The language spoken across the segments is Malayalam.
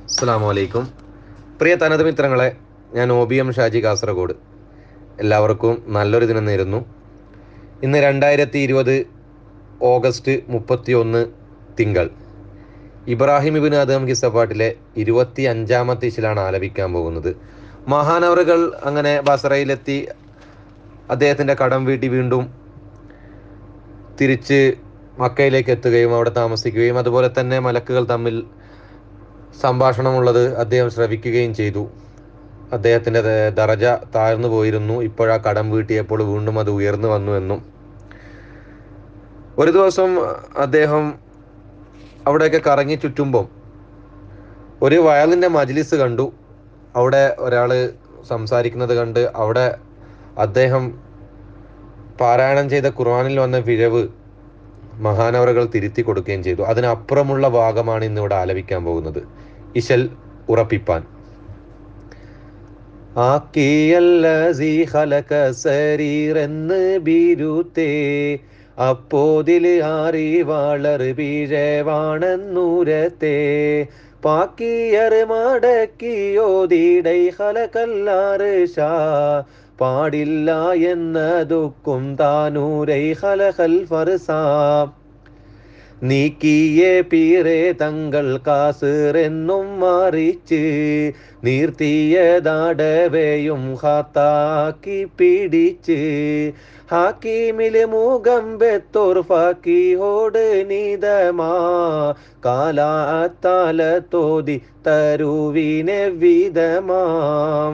അസ്സാം വലൈക്കും പ്രിയ തനത് മിത്രങ്ങളെ ഞാൻ O B M Shaji Kasaragod എല്ലാവർക്കും നല്ലൊരു ദിനം നേരുന്നു ഇന്ന് രണ്ടായിരത്തി ഇരുപത് ഓഗസ്റ്റ് മുപ്പത്തി ഒന്ന് തിങ്കൾ ഇബ്രാഹിം ഇബിൻ അദം കിസപ്പാട്ടിലെ ഇരുപത്തി അഞ്ചാമത്തെ ഇശിലാണ് ആലപിക്കാൻ പോകുന്നത് മഹാനവറുകൾ അങ്ങനെ ബസറയിലെത്തി അദ്ദേഹത്തിൻ്റെ കടം വീട്ടി വീണ്ടും തിരിച്ച് മക്കയിലേക്ക് എത്തുകയും അവിടെ താമസിക്കുകയും അതുപോലെ തന്നെ മലക്കുകൾ തമ്മിൽ സംഭാഷണമുള്ളത് അദ്ദേഹം ശ്രവിക്കുകയും ചെയ്തു അദ്ദേഹത്തിൻ്റെ ദ- ദറജ താഴ്ന്നു പോയിരുന്നു ഇപ്പോഴാ കടം വീട്ടിയപ്പോൾ വീണ്ടും അത് ഉയർന്നു വന്നു എന്നും ഒരു ദിവസം അദ്ദേഹം അവിടെയൊക്കെ കറങ്ങി ചുറ്റുമ്പം ഒരു വയലിൻ്റെ മജ്ലിസ് കണ്ടു അവിടെ ഒരാൾ സംസാരിക്കുന്നത് കണ്ട് അവിടെ അദ്ദേഹം പാരായണം ചെയ്ത ഖുർആനിൽ വന്ന പിഴവ് മഹാനവറുകൾ തിരുത്തി കൊടുക്കുകയും ചെയ്തു അതിനപ്പുറമുള്ള ഭാഗമാണ് ഇന്നിവിടെ ആലപിക്കാൻ പോകുന്നത് ഇശൽ ഉറപ്പിപ്പാൻ ആക്കിയല്ലസീ ഖലക സരീറെന്ന് ബിരുത്തേ അപ്പോതില് ആറിവാളർ ബീഴവാണെന്നൂരത്തെ പാക്കിയർ മടക്കിയോതിടൈ ഹലകല്ലാറ് ഷാ പാടില്ല എന്നതൊക്കും താനൂരൈ ഹലഹൽ ഫർസാ നീക്കിയേ പീറേ തങ്ങൾ കാസറെന്നും മാറിച്ച് നീർത്തിയതാടവയും ഹാത്താക്കി പിടിച്ച് ഹാക്കീമില് മുഖം ബെത്തോർ ഫാക്കിയോട് നീതമാ കാലാത്താല തോതി തരുവിനെ വിധമാം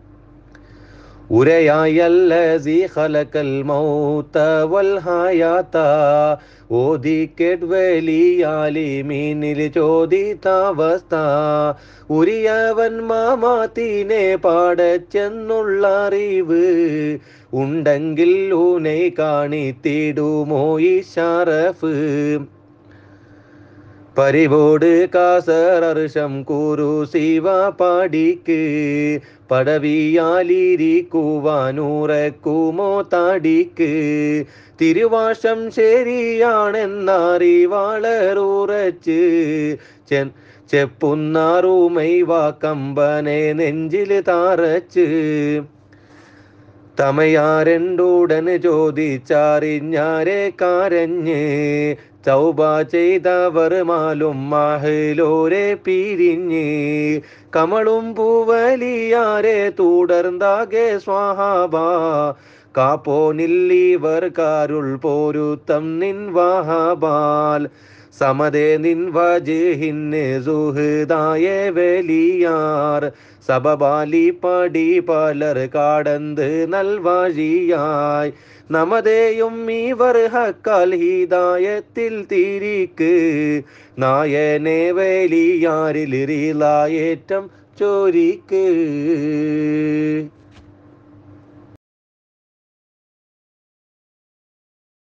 ഉരയായല്ലസി ഖലക്കൽ മൗത വൽ ഹയാത ഓതി കെഡ്വലിയാലിമീനിൽ ചോദിതാവസ്ഥ ഉരിയവൻ മാമാത്തിനെ പാടച്ചെന്നുള്ള അറിവ് ഉണ്ടെങ്കിൽ ഊനെ കാണിത്തിടുമോ ഈ ഷറഫ് പരിവോട് കാസറർഷം കൂറു ശിവ പാടിക്ക് പടവിയാലിരിക്കുവാനൂറക്കുമോ താടിക്ക് തിരുവാഷം ശരിയാണെന്നറിവാളറുറച്ച് ചെ ചെപ്പുന്നാറുമൈ വാക്കമ്പനെ നെഞ്ചിൽ താറച്ച് തമയാരണ്ടൂടൻ ചോദിച്ചറിഞ്ഞാരെ കാരഞ്ഞ് ചൗബ ചെയ്തവർ മാലും മഹിലോരെ പിരിഞ്ഞ് കമളും പൂവലിയാരെ തുടർന്നാകെ സ്വാഹാബ കാപ്പോനില്ലിവർ കാരുൾ പോരുത്തം നിൻ വാഹബാൽ സമതേ നിൻ വജഹിന് സുഹൃദായ വലിയാർ സബബാലി പടി പലർ കാടന്ത് നൽവഴിയായി നമതേയും ഇവർ ഹക്കാൽ ഹിദായത്തിൽ തിരിക്ക് നായനെ വലിയാരിൽ റിലായേറ്റം ചോരിക്ക്